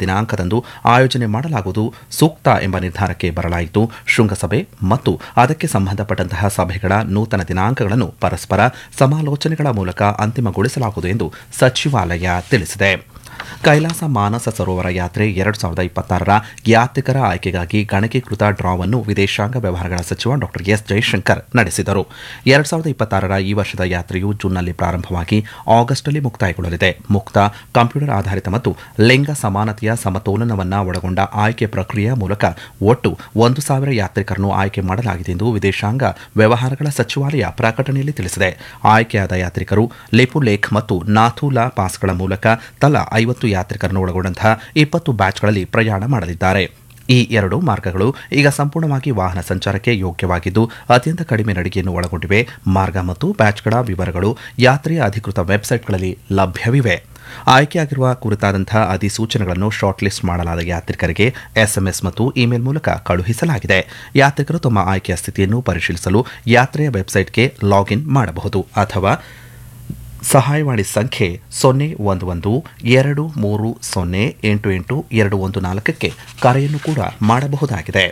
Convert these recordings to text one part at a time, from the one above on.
ದಿನಾಂಕದಂದು ಆಯೋಜನೆ ಮಾಡಲಾಗುವುದು ಸೂಕ್ತ ಎಂಬ ನಿರ್ಧಾರಕ್ಕೆ ಬರಲಾಯಿತು ಶೃಂಗಸಭೆ ಮತ್ತು ಅದಕ್ಕೆ ಸಂಬಂಧಪಟ್ಟಂತಹ ಸಭೆಗಳ ನೂತನ ದಿನಾಂಕಗಳನ್ನು ಪರಸ್ಪರ ಸಮಾಲೋಚನೆಗಳ ಮೂಲಕ ಅಂತಿಮಗೊಳಿಸಲಾಗುವುದು ಎಂದು ಸಚಿವಾಲಯ ತಿಳಿಸಿದೆ ಕೈಲಾಸ ಮಾನಸ ಸರೋವರ ಯಾತ್ರೆ ಎರಡು ಸಾವಿರದ ಇಪ್ಪತ್ತಾರರ ಯಾತ್ರಿಕರ ಆಯ್ಕೆಗಾಗಿ ಗಣಕೀಕೃತ ಡ್ರಾವನ್ನು ವಿದೇಶಾಂಗ ವ್ಯವಹಾರಗಳ ಸಚಿವ ಡಾ ಎಸ್ ಜೈಶಂಕರ್ ನಡೆಸಿದರು ಎರಡು ಸಾವಿರದ ಇಪ್ಪತ್ತಾರರ ಈ ವರ್ಷದ ಯಾತ್ರೆಯು ಜೂನ್ನಲ್ಲಿ ಪ್ರಾರಂಭವಾಗಿ ಆಗಸ್ಟ್ನಲ್ಲಿ ಮುಕ್ತಾಯಗೊಳ್ಳಲಿದೆ ಮುಕ್ತ ಕಂಪ್ಯೂಟರ್ ಆಧಾರಿತ ಮತ್ತು ಲಿಂಗ ಸಮಾನತೆಯ ಸಮತೋಲನವನ್ನು ಒಳಗೊಂಡ ಆಯ್ಕೆ ಪ್ರಕ್ರಿಯೆಯ ಮೂಲಕ ಒಟ್ಟು ಒಂದು ಸಾವಿರ ಯಾತ್ರಿಕರನ್ನು ಆಯ್ಕೆ ಮಾಡಲಾಗಿದೆ ಎಂದು ವಿದೇಶಾಂಗ ವ್ಯವಹಾರಗಳ ಸಚಿವಾಲಯ ಪ್ರಕಟಣೆಯಲ್ಲಿ ತಿಳಿಸಿದೆ ಆಯ್ಕೆಯಾದ ಯಾತ್ರಿಕರು ಲೇಪುಲೇಖ್ ಮತ್ತು ನಾಥೂಲಾ ಪಾಸ್ಗಳ ಮೂಲಕ ತಲಾ ಐವತ್ತು ಯಾತ್ರಿಕರನ್ನು ಒಳಗೊಂಡಂತಹ ಇಪ್ಪತ್ತು ಬ್ಯಾಚ್ಗಳಲ್ಲಿ ಪ್ರಯಾಣ ಮಾಡಲಿದ್ದಾರೆ ಈ ಎರಡು ಮಾರ್ಗಗಳು ಈಗ ಸಂಪೂರ್ಣವಾಗಿ ವಾಹನ ಸಂಚಾರಕ್ಕೆ ಯೋಗ್ಯವಾಗಿದ್ದು ಅತ್ಯಂತ ಕಡಿಮೆ ನಡಿಗೆಯನ್ನು ಒಳಗೊಂಡಿವೆ ಮಾರ್ಗ ಮತ್ತು ಬ್ಯಾಚ್ಗಳ ವಿವರಗಳು ಯಾತ್ರೆಯ ಅಧಿಕೃತ ವೆಬ್ಸೈಟ್ಗಳಲ್ಲಿ ಲಭ್ಯವಿವೆ ಆಯ್ಕೆಯಾಗಿರುವ ಕುರಿತಾದಂತಹ ಅಧಿಸೂಚನೆಗಳನ್ನು ಶಾರ್ಟ್ ಲಿಸ್ಟ್ ಮಾಡಲಾದ ಯಾತ್ರಿಕರಿಗೆ ಎಸ್ಎಂಎಸ್ ಮತ್ತು ಇಮೇಲ್ ಮೂಲಕ ಕಳುಹಿಸಲಾಗಿದೆ ಯಾತ್ರಿಕರು ತಮ್ಮ ಆಯ್ಕೆಯ ಸ್ಥಿತಿಯನ್ನು ಪರಿಶೀಲಿಸಲು ಯಾತ್ರೆಯ ವೆಬ್ಸೈಟ್ಗೆ ಲಾಗಿನ್ ಮಾಡಬಹುದು ಅಥವಾ ಸಹಾಯವಾಣಿ ಸಂಖ್ಯೆ ಸೊನ್ನೆ ಒಂದು ಒಂದು ಎರಡು ಮೂರು ಸೊನ್ನೆ ಎಂಟು ಎಂಟು ಎರಡು ಒಂದು ನಾಲ್ಕಕ್ಕೆ ಕರೆಯನ್ನು ಕೂಡ ಮಾಡಬಹುದಾಗಿದೆ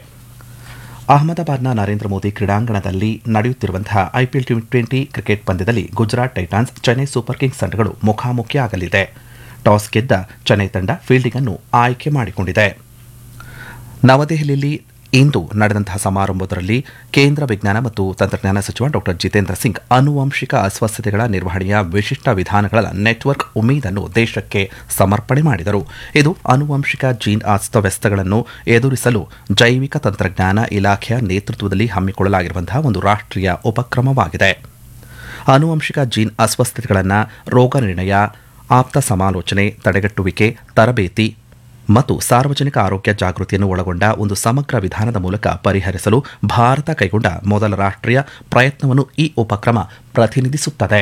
ಅಹಮದಾಬಾದ್ನ ನರೇಂದ್ರ ಮೋದಿ ಕ್ರೀಡಾಂಗಣದಲ್ಲಿ ನಡೆಯುತ್ತಿರುವಂತಹ ಐಪಿಎಲ್ ಟಿ ಟ್ವೆಂಟಿ ಕ್ರಿಕೆಟ್ ಪಂದ್ಯದಲ್ಲಿ Gujarat titans Chennai super kings ತಂಡಗಳು ಮುಖಾಮುಖಿಯಾಗಲಿದೆ ಟಾಸ್ ಗೆದ್ದ ಚೆನ್ನೈ ತಂಡ ಫೀಲ್ಡಿಂಗ್ ಅನ್ನು ಆಯ್ಕೆ ಮಾಡಿಕೊಂಡಿದೆ ನವದೆಹಲಿಯಲ್ಲಿ ಇಂದು ನಡೆದಂತಹ ಸಮಾರಂಭದಲ್ಲಿ ಕೇಂದ್ರ ವಿಜ್ಞಾನ ಮತ್ತು ತಂತ್ರಜ್ಞಾನ ಸಚಿವ ಡಾ ಜಿತೇಂದ್ರ ಸಿಂಗ್ ಆನುವಂಶಿಕ ಅಸ್ವಸ್ಥತೆಗಳ ನಿರ್ವಹಣೆಯ ವಿಶಿಷ್ಟ ವಿಧಾನಗಳ ನೆಟ್ವರ್ಕ್ ಉಮೀದನ್ನು ದೇಶಕ್ಕೆ ಸಮರ್ಪಣೆ ಮಾಡಿದರು ಇದು ಆನುವಂಶಿಕ ಜೀನ್ ಅಸ್ತವ್ಯಸ್ತಗಳನ್ನು ಎದುರಿಸಲು ಜೈವಿಕ ತಂತ್ರಜ್ಞಾನ ಇಲಾಖೆಯ ನೇತೃತ್ವದಲ್ಲಿ ಹಮ್ಮಿಕೊಳ್ಳಲಾಗಿರುವಂತಹ ಒಂದು ರಾಷ್ಟ್ರೀಯ ಉಪಕ್ರಮವಾಗಿದೆ ಆನುವಂಶಿಕ ಜೀನ್ ಅಸ್ವಸ್ಥತೆಗಳನ್ನು ರೋಗ ನಿರ್ಣಯ ಆಪ್ತ ಸಮಾಲೋಚನೆ ತಡೆಗಟ್ಟುವಿಕೆ ತರಬೇತಿ ಮತ್ತು ಸಾರ್ವಜನಿಕ ಆರೋಗ್ಯ ಜಾಗೃತಿಯನ್ನು ಒಳಗೊಂಡ ಒಂದು ಸಮಗ್ರ ವಿಧಾನದ ಮೂಲಕ ಪರಿಹರಿಸಲು ಭಾರತ ಕೈಗೊಂಡ ಮೊದಲ ರಾಷ್ಟ್ರೀಯ ಪ್ರಯತ್ನವನ್ನು ಈ ಉಪಕ್ರಮ ಪ್ರತಿನಿಧಿಸುತ್ತದೆ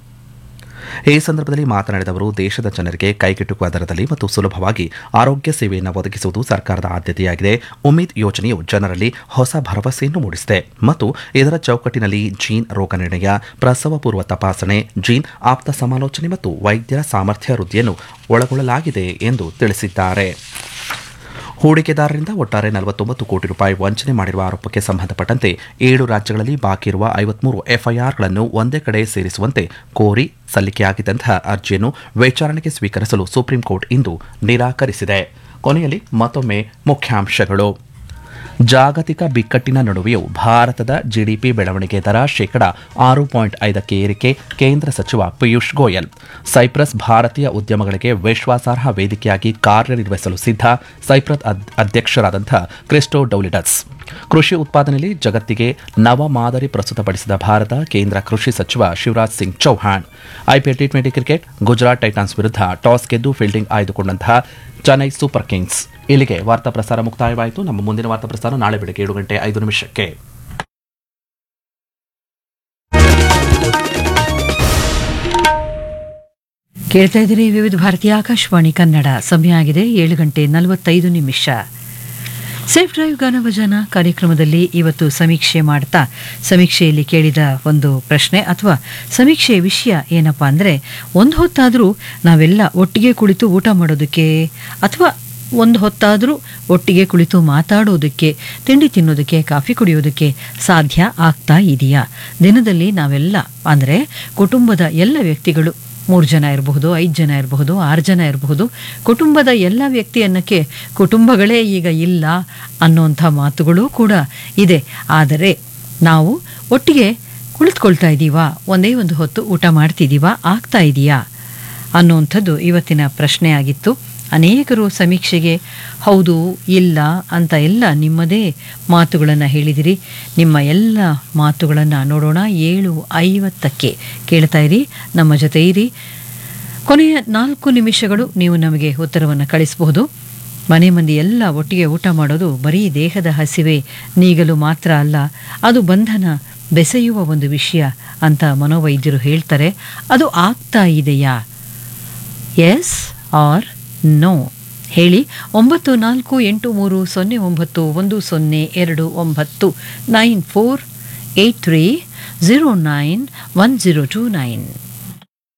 ಈ ಸಂದರ್ಭದಲ್ಲಿ ಮಾತನಾಡಿದ ಅವರು ದೇಶದ ಜನರಿಗೆ ಕೈಗೆಟುಕುವ ದರದಲ್ಲಿ ಮತ್ತು ಸುಲಭವಾಗಿ ಆರೋಗ್ಯ ಸೇವೆಯನ್ನು ಒದಗಿಸುವುದು ಸರ್ಕಾರದ ಆದ್ಯತೆಯಾಗಿದೆ ಉಮೀದ್ ಯೋಜನೆಯು ಜನರಲ್ಲಿ ಹೊಸ ಭರವಸೆಯನ್ನು ಮೂಡಿಸಿದೆ ಮತ್ತು ಇದರ ಚೌಕಟ್ಟಿನಲ್ಲಿ ಜೀನ್ ರೋಗ ನಿರ್ಣಯ ಪ್ರಸವ ಪೂರ್ವ ತಪಾಸಣೆ ಜೀನ್ ಆಪ್ತ ಸಮಾಲೋಚನೆ ಮತ್ತು ವೈದ್ಯರ ಸಾಮರ್ಥ್ಯ ವೃದ್ಧಿಯನ್ನು ಒಳಗೊಳ್ಳಲಾಗಿದೆ ಎಂದು ತಿಳಿಸಿದ್ದಾರೆ ಹೂಡಿಕೆದಾರರಿಂದ ಒಟ್ಟಾರೆ ನಲವತ್ತೊಂಬತ್ತು ಕೋಟಿ ರೂಪಾಯಿ ವಂಚನೆ ಮಾಡಿರುವ ಆರೋಪಕ್ಕೆ ಸಂಬಂಧಪಟ್ಟಂತೆ ಏಳು ರಾಜ್ಯಗಳಲ್ಲಿ ಬಾಕಿ ಇರುವ ಐವತ್ಮೂರು ಎಫ್ಐಆರ್ಗಳನ್ನು ಒಂದೇ ಕಡೆ ಸೇರಿಸುವಂತೆ ಕೋರಿ ಸಲ್ಲಿಕೆಯಾಗಿದ್ದಂತಹ ಅರ್ಜಿಯನ್ನು ವಿಚಾರಣೆಗೆ ಸ್ವೀಕರಿಸಲು ಸುಪ್ರೀಂ ಕೋರ್ಟ್ ಇಂದು ನಿರಾಕರಿಸಿದೆ ಕೊನೆಯಲ್ಲಿ ಮತ್ತೊಮ್ಮೆ ಮುಖ್ಯಾಂಶಗಳು ಜಾಗತಿಕ ಬಿಕ್ಕಟ್ಟಿನ ನಡುವೆಯೂ ಭಾರತದ ಜಿಡಿಪಿ ಬೆಳವಣಿಗೆ ದರ ಶೇಕಡ ಆರು ಪಾಯಿಂಟ್ ಐದಕ್ಕೆ ಏರಿಕೆ ಕೇಂದ್ರ ಸಚಿವ ಪಿಯೂಷ್ ಗೋಯಲ್ ಸೈಪ್ರಸ್ ಭಾರತೀಯ ಉದ್ಯಮಗಳಿಗೆ ವಿಶ್ವಾಸಾರ್ಹ ವೇದಿಕೆಯಾಗಿ ಕಾರ್ಯನಿರ್ವಹಿಸಲು ಸಿದ್ಧ ಸೈಪ್ರಸ್ ಅಧ್ಯಕ್ಷರಾದಂಥ ಕ್ರಿಸ್ಟೋ ಡೌಲಿಡಸ್ ಕೃಷಿ ಉತ್ಪಾದನೆಯಲ್ಲಿ ಜಗತ್ತಿಗೆ ನವ ಮಾದರಿ ಪ್ರಸ್ತುತಪಡಿಸಿದ ಭಾರತ ಕೇಂದ್ರ ಕೃಷಿ ಸಚಿವ Shivraj Singh Chauhan IPL T twenty cricket Gujarat titans ವಿರುದ್ಧ ಟಾಸ್ ಗೆದ್ದು ಫೀಲ್ಡಿಂಗ್ ಆಯ್ದುಕೊಂಡಂತಹ ಚೆನ್ನೈ ಸೂಪರ್ ಕಿಂಗ್ಸ್ ಇಲ್ಲಿಗೆ ವಾರ್ತಾ ಪ್ರಸಾರ ಮುಕ್ತಾಯವಾಯಿತು ನಮ್ಮ ಮುಂದಿನ ವಾರ್ತಾ ಪ್ರಸಾರ ನಾಳೆ ಬೆಳಗ್ಗೆ ಏಳು ಗಂಟೆ ಐದು ನಿಮಿಷಕ್ಕೆ ಕೇಳ್ತಾ ಇದ್ದೀರಿ ವಿವಿಧ ಭಾರತೀಯ ಆಕಾಶವಾಣಿ ಕನ್ನಡ ಸಮಯ ಆಗಿದೆ ಏಳು ಗಂಟೆ ನಲವತ್ತೈದು ನಿಮಿಷ ಸೇಫ್ ಡ್ರೈವ್ ಗಾನಭಜನ ಕಾರ್ಯಕ್ರಮದಲ್ಲಿ ಇವತ್ತು ಸಮೀಕ್ಷೆ ಮಾಡ್ತಾ ಸಮೀಕ್ಷೆಯಲ್ಲಿ ಕೇಳಿದ ಒಂದು ಪ್ರಶ್ನೆ ಅಥವಾ ಸಮೀಕ್ಷೆಯ ವಿಷಯ ಏನಪ್ಪ ಅಂದರೆ ಒಂದು ಹೊತ್ತಾದರೂ ನಾವೆಲ್ಲ ಒಟ್ಟಿಗೆ ಕುಳಿತು ಊಟ ಮಾಡೋದಕ್ಕೆ ಅಥವಾ ಒಂದು ಹೊತ್ತಾದರೂ ಒಟ್ಟಿಗೆ ಕುಳಿತು ಮಾತಾಡೋದಕ್ಕೆ ತಿಂಡಿ ತಿನ್ನೋದಕ್ಕೆ ಕಾಫಿ ಕುಡಿಯೋದಕ್ಕೆ ಸಾಧ್ಯ ಆಗ್ತಾ ಇದೆಯಾ ದಿನದಲ್ಲಿ ನಾವೆಲ್ಲ ಅಂದರೆ ಕುಟುಂಬದ ಎಲ್ಲ ವ್ಯಕ್ತಿಗಳು ಮೂರು ಜನ ಇರಬಹುದು ಐದು ಜನ ಇರಬಹುದು ಆರು ಜನ ಇರಬಹುದು ಕುಟುಂಬದ ಎಲ್ಲ ವ್ಯಕ್ತಿ ಅನ್ನೋಕ್ಕೆ ಕುಟುಂಬಗಳೇ ಈಗ ಇಲ್ಲ ಅನ್ನೋಂಥ ಮಾತುಗಳೂ ಕೂಡ ಇದೆ ಆದರೆ ನಾವು ಒಟ್ಟಿಗೆ ಕುಳಿತುಕೊಳ್ತಾ ಇದ್ದೀವಾ ಒಂದೇ ಒಂದು ಹೊತ್ತು ಊಟ ಮಾಡ್ತಿದ್ದೀವಾ ಆಗ್ತಾ ಇದೆಯಾ ಅನ್ನುವಂಥದ್ದು ಇವತ್ತಿನ ಪ್ರಶ್ನೆ ಆಗಿತ್ತು ಅನೇಕರು ಸಮೀಕ್ಷೆಗೆ ಹೌದು ಇಲ್ಲ ಅಂತ ಎಲ್ಲ ನಿಮ್ಮದೇ ಮಾತುಗಳನ್ನು ಹೇಳಿದಿರಿ ನಿಮ್ಮ ಎಲ್ಲ ಮಾತುಗಳನ್ನು ನೋಡೋಣ ಏಳು ಐವತ್ತಕ್ಕೆ ಕೇಳ್ತಾ ಇರಿ ನಮ್ಮ ಜೊತೆ ಇರಿ ಕೊನೆಯ ನಾಲ್ಕು ನಿಮಿಷಗಳು ನೀವು ನಮಗೆ ಉತ್ತರವನ್ನು ಕಳಿಸಬಹುದು ಮನೆ ಮಂದಿ ಎಲ್ಲ ಒಟ್ಟಿಗೆ ಊಟ ಮಾಡೋದು ಬರೀ ದೇಹದ ಹಸಿವೆ ನೀಗಲು ಮಾತ್ರ ಅಲ್ಲ ಅದು ಬಂಧನ ಬೆಸೆಯುವ ಒಂದು ವಿಷಯ ಅಂತ ಮನೋವೈದ್ಯರು ಹೇಳ್ತಾರೆ ಅದು ಆಗ್ತಾ ಇದೆಯಾ ಎಸ್ ಆರ್ ನೋ ಹೇಳಿ ಒಂಬತ್ತು ನಾಲ್ಕು ಎಂಟು ಮೂರು ಸೊನ್ನೆ ಒಂಬತ್ತು ಒಂದು ಸೊನ್ನೆ ಎರಡು ಒಂಬತ್ತು nine four eight three zero nine one zero two nine